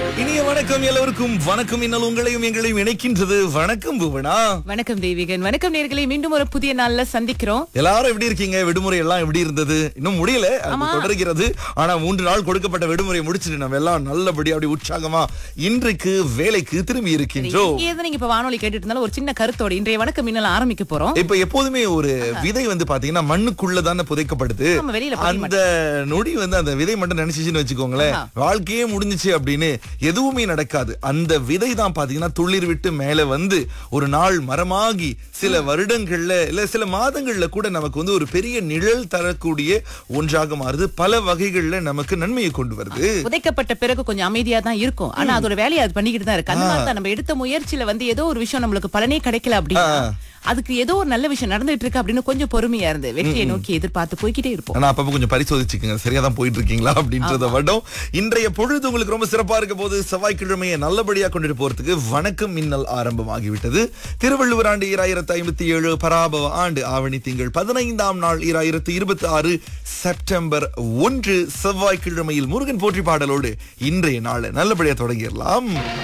இனிய வணக்கம் எல்லோருக்கும் வணக்கம் இன்னல் உங்களையும் எங்களையும் இணைக்கின்றது வணக்கம் புவனா வணக்கம் தேவிகன் வணக்கம் நேர்களை மீண்டும் ஒரு புதிய நாள்ல சந்திக்கிறோம் எல்லாரும் எப்படி இருக்கீங்க விடுமுறை எல்லாம் எப்படி இருந்தது இன்னும் முடியல அது தொடர்கிறது ஆனா மூன்று நாள் கொடுக்கப்பட்ட விடுமுறை முடிச்சிட்டு நம்ம எல்லாம் நல்லபடியா அப்படி உற்சாகமா இன்றைக்கு வேலைக்கு திரும்பி இருக்கின்றோம் இங்கே இருந்து நீங்க இப்ப வானொலி கேட்டுட்டு இருந்தாலும் ஒரு சின்ன கருத்தோட இன்றைய வணக்கம் மின்னல் ஆரம்பிக்க போறோம் இப்ப எப்போதுமே ஒரு விதை வந்து பாத்தீங்கன்னா மண்ணுக்குள்ள தானே புதைக்கப்படுது நம்ம வெளியில பதிய அந்த நொடி வந்து அந்த விதை மட்டும் நினைச்சிச்சுன்னு வச்சுக்கோங்களேன் வாழ்க்கையே முடிஞ்சுச்சு அப்படின்னு எதுவுமே நடக்காது அந்த விதை தான் பாத்தீங்கன்னா துளிர் விட்டு மேல வந்து ஒரு நாள் மரமாகி சில வருடங்கள்ல இல்ல சில மாதங்கள்ல கூட நமக்கு வந்து ஒரு பெரிய நிழல் தரக்கூடிய ஒன்றாக மாறுது பல வகைகள்ல நமக்கு நன்மையை கொண்டு வருது புதைக்கப்பட்ட பிறகு கொஞ்சம் அமைதியா தான் இருக்கும் ஆனா அதோட வேலையை அது பண்ணிக்கிட்டு தான் இருக்கு அந்த மாதிரி தான் நம்ம எடுத்த முயற்சியில வந்து ஏதோ ஒரு விஷயம் நம்மளுக்கு பலனே கிடைக்கல அப்படின்னா அதுக்கு ஏதோ ஒரு நல்ல விஷயம் நடந்துட்டு இருக்கு அப்படின்னு கொஞ்சம் பொறுமையா இருந்து வெற்றியை நோக்கி எதிர்பார்த்து போய்கிட்டே இருப்போம் ஆனா அப்பப்ப கொஞ்சம் பரிசோதிச்சுக்கங்க சரியா தான் போயிட்டு இருக்கீங்களா அப்படின்றத மட்டும் இன்றைய பொழுது உங்களுக்கு ரொம்ப சிறப்பா இருக்க போது செவ்வாய்க்கிழமையை நல்லபடியா கொண்டுட்டு போறதுக்கு வணக்கம் மின்னல் ஆரம்பமாகிவிட்டது திருவள்ளுவர் ஆண்டு ஈராயிரத்தி ஐம்பத்தி ஏழு பராபவ ஆண்டு ஆவணி திங்கள் பதினைந்தாம் நாள் ஈராயிரத்தி இருபத்தி ஆறு செப்டம்பர் ஒன்று செவ்வாய்க்கிழமையில் முருகன் போற்றி பாடலோடு இன்றைய நாள் நல்லபடியா தொடங்கிடலாம்